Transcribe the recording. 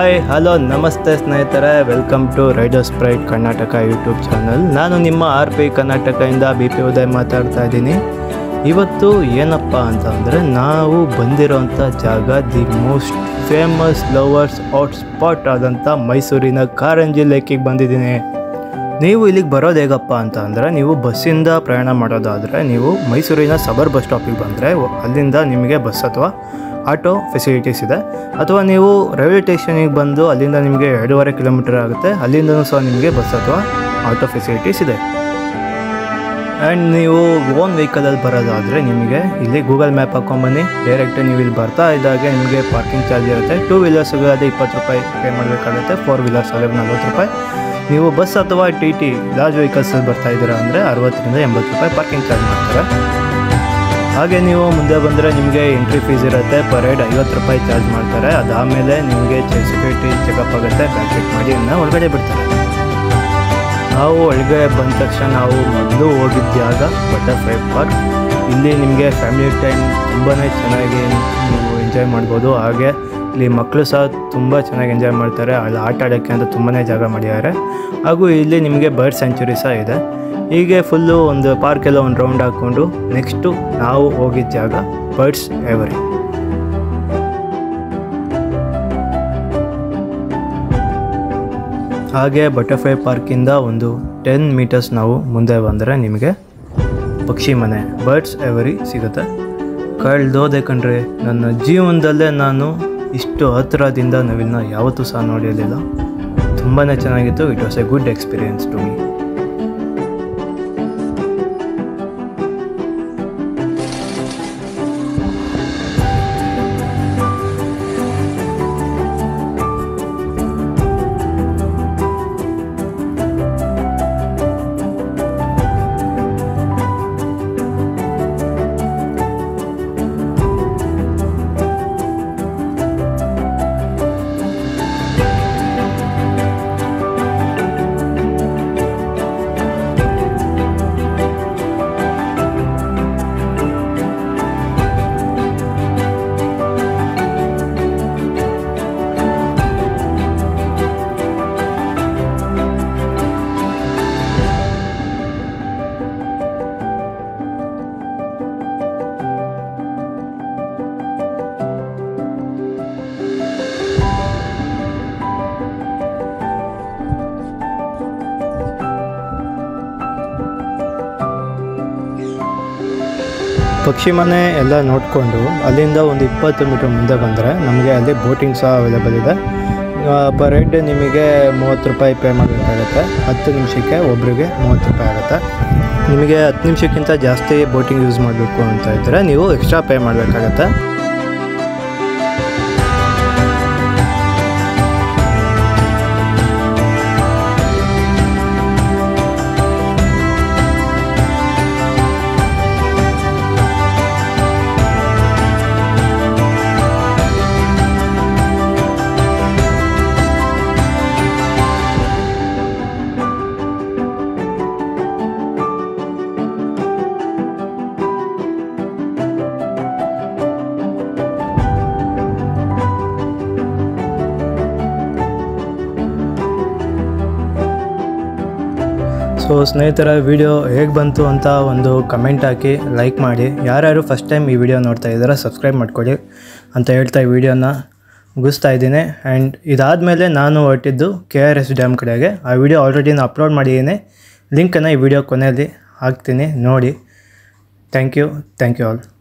hi hello ನಮಸ್ತೆ ಸ್ನೇಹಿತರೆ welcome to riders pride Karnataka YouTube channel ನಾನು ನಿಮ್ಮ ಆರ್ ಪಿ ಕರ್ನಾಟಕದಿಂದ ಬಿ ಪಿ ಉದಯ್ ಮಾತಾಡ್ತಾ ಇದ್ದೀನಿ ಇವತ್ತು ಏನಪ್ಪ ಅಂತ ಅಂದರೆ ನಾವು ಬಂದಿರೋಂಥ ಜಾಗ the most famous lovers out spot ಆದಂಥ ಮೈಸೂರಿನ ಕಾರಂಜಿ ಲೇಕಿಗೆ ಬಂದಿದ್ದೀನಿ ನೀವು ಇಲ್ಲಿಗೆ ಬರೋದು ಹೇಗಪ್ಪ ಅಂತ ಅಂದರೆ ನೀವು ಬಸ್ಸಿಂದ ಪ್ರಯಾಣ ಮಾಡೋದಾದರೆ ನೀವು ಮೈಸೂರಿನ ಸಬರ್ ಬಸ್ ಸ್ಟಾಪಿಗೆ ಬಂದರೆ ಅಲ್ಲಿಂದ ನಿಮಗೆ ಬಸ್ ಅಥವಾ ಆಟೋ ಫೆಸಿಲಿಟೀಸ್ ಇದೆ ಅಥವಾ ನೀವು ರೈಲ್ವೆ ಸ್ಟೇಷನಿಗೆ ಬಂದು ಅಲ್ಲಿಂದ ನಿಮಗೆ ಎರಡೂವರೆ ಕಿಲೋಮೀಟರ್ ಆಗುತ್ತೆ ಅಲ್ಲಿಂದನೂ ಸಹ ನಿಮಗೆ ಬಸ್ ಅಥವಾ ಆಟೋ ಫೆಸಿಲಿಟೀಸ್ ಇದೆ ಆ್ಯಂಡ್ ನೀವು ಓನ್ ವೆಹಿಕಲಲ್ಲಿ ಬರೋದಾದರೆ ನಿಮಗೆ ಇಲ್ಲಿ ಗೂಗಲ್ ಮ್ಯಾಪ್ ಹಾಕೊಂಬನ್ನಿ ಡೈರೆಕ್ಟ್ ನೀವು ಇಲ್ಲಿ ಬರ್ತಾ ಇದ್ದಾಗೆ ನಿಮಗೆ ಪಾರ್ಕಿಂಗ್ ಚಾರ್ಜ್ ಇರುತ್ತೆ ಟೂ ವೀಲರ್ಸ್ಗಾದ್ರೆ ಇಪ್ಪತ್ತು ರೂಪಾಯಿ ಪೇ ಮಾಡಬೇಕಾಗುತ್ತೆ ಫೋರ್ ವೀಲರ್ಸ್ ಅಲ್ಲೇ ನಲ್ವತ್ತು ರೂಪಾಯಿ ನೀವು ಬಸ್ ಅಥವಾ ಟಿ ಟಿ ಲಾರ್ಜ್ ವೆಹಿಕಲ್ಸಲ್ಲಿ ಬರ್ತಾ ಇದ್ದೀರಾ ಅಂದರೆ ಅರವತ್ತರಿಂದ ಎಂಬತ್ತು ರೂಪಾಯಿ ಪಾರ್ಕಿಂಗ್ ಚಾರ್ಜ್ ಮಾಡ್ತಾರೆ ಹಾಗೆ ನೀವು ಮುಂದೆ ಬಂದರೆ ನಿಮಗೆ ಎಂಟ್ರಿ ಫೀಸ್ ಇರುತ್ತೆ ಪರ್ ಹೆಡ್ ಐವತ್ತು ರೂಪಾಯಿ ಚಾರ್ಜ್ ಮಾಡ್ತಾರೆ ಅದಾದಮೇಲೆ ನಿಮಗೆ ಸೆಕ್ಯೂರಿಟಿ ಚೆಕಪ್ ಆಗುತ್ತೆ ಬ್ಯಾಗ್ ಚೆಕ್ ಮಾಡಿ ಇನ್ನು ಒಳಗಡೆ ಬಿಡ್ತಾರೆ ನಾವು ಒಳಗಡೆ ಬಂದ ತಕ್ಷಣ ನಾವು ಮೊದಲು ಹೋಗಿದ್ದ ಜಾಗ ಬಟರ್ಫ್ಲೈ ಪಾರ್ಕ್ ಇಲ್ಲಿ ನಿಮಗೆ ಫ್ಯಾಮಿಲಿ ಟೈಮ್ ತುಂಬಾ ಚೆನ್ನಾಗಿ ನೀವು ಎಂಜಾಯ್ ಮಾಡ್ಬೋದು ಹಾಗೆ ಇಲ್ಲಿ ಮಕ್ಕಳು ಸಹ ತುಂಬ ಚೆನ್ನಾಗಿ ಎಂಜಾಯ್ ಮಾಡ್ತಾರೆ ಅಲ್ಲಿ ಆಟ ಆಡೋಕ್ಕೆ ಅಂತ ತುಂಬಾ ಜಾಗ ಮಾಡಿದ್ದಾರೆ ಹಾಗೂ ಇಲ್ಲಿ ನಿಮಗೆ ಬರ್ಡ್ ಸೆಂಚುರಿ ಸಹ ಇದೆ ಹೀಗೆ ಫುಲ್ಲು ಒಂದು ಪಾರ್ಕೆಲ್ಲ ಒಂದು ರೌಂಡ್ ಹಾಕ್ಕೊಂಡು ನೆಕ್ಸ್ಟು ನಾವು ಹೋಗಿದ್ದ ಜಾಗ ಬರ್ಡ್ಸ್ ಎವರಿ ಹಾಗೆ ಬಟರ್ಫ್ಲೈ ಪಾರ್ಕಿಂದ ಒಂದು ಟೆನ್ ಮೀಟರ್ಸ್ ನಾವು ಮುಂದೆ ಬಂದರೆ ನಿಮಗೆ ಪಕ್ಷಿ ಮನೆ ಬರ್ಡ್ಸ್ ಎವರಿ ಸಿಗುತ್ತೆ ಕಳ್ದೋದೆ ಕಣ್ರಿ ನನ್ನ ಜೀವನದಲ್ಲೇ ನಾನು ಇಷ್ಟು ಹತ್ತಿರದಿಂದ ನಾವಿನ್ನ ಯಾವತ್ತೂ ಸಹ ನೋಡಿರಲಿಲ್ಲ ತುಂಬಾ ಚೆನ್ನಾಗಿತ್ತು it was a good experience to me ಪಕ್ಷಿ ಮನೆ ಎಲ್ಲ ನೋಡಿಕೊಂಡು ಅಲ್ಲಿಂದ ಒಂದು ಇಪ್ಪತ್ತು ಮೀಟರ್ ಮುಂದೆ ಬಂದರೆ ನಮಗೆ ಅಲ್ಲಿ ಬೋಟಿಂಗ್ ಸಹ ಅವೈಲೇಬಲ್ ಇದೆ ಪರ್ ಹೆಡ್ ನಿಮಗೆ ಮೂವತ್ತು ರೂಪಾಯಿ ಪೇ ಮಾಡಬೇಕಾಗುತ್ತೆ ಹತ್ತು ನಿಮಿಷಕ್ಕೆ ಒಬ್ಬರಿಗೆ ಮೂವತ್ತು ರೂಪಾಯಿ ಆಗುತ್ತೆ ನಿಮಗೆ ಹತ್ತು ನಿಮಿಷಕ್ಕಿಂತ ಜಾಸ್ತಿ ಬೋಟಿಂಗ್ ಯೂಸ್ ಮಾಡಬೇಕು ಅಂತ ಇದ್ದರೆ ನೀವು ಎಕ್ಸ್ಟ್ರಾ ಪೇ ಮಾಡಬೇಕಾಗತ್ತೆ ಸೊ ಸ್ನೇಹಿತರ ವಿಡಿಯೋ ಹೇಗೆ ಬಂತು ಅಂತ ಒಂದು ಕಮೆಂಟ್ ಹಾಕಿ ಲೈಕ್ ಮಾಡಿ ಯಾರ್ಯಾರು ಫಸ್ಟ್ ಟೈಮ್ ಈ ವಿಡಿಯೋ ನೋಡ್ತಾ ಇದ್ದಾರೆ ಸಬ್ಸ್ಕ್ರೈಬ್ ಮಾಡ್ಕೊಳ್ಳಿ ಅಂತ ಹೇಳ್ತಾ ಈ ವಿಡಿಯೋನ ಮುಗಿಸ್ತಾ ಇದ್ದೀನಿ ಆ್ಯಂಡ್ ಇದಾದಮೇಲೆ ನಾನು ಹೊರಟಿದ್ದು ಕೆ ಆರ್ ಎಸ್ ಡ್ಯಾಮ್ ಕಡೆಗೆ ಆ ವಿಡಿಯೋ ಆಲ್ರೆಡಿ ನಾನು ಅಪ್ಲೋಡ್ ಮಾಡಿದ್ದೀನಿ ಲಿಂಕನ್ನು ಈ ವಿಡಿಯೋ ಕೊನೆಯಲ್ಲಿ ಹಾಕ್ತೀನಿ ನೋಡಿ thank you thank you all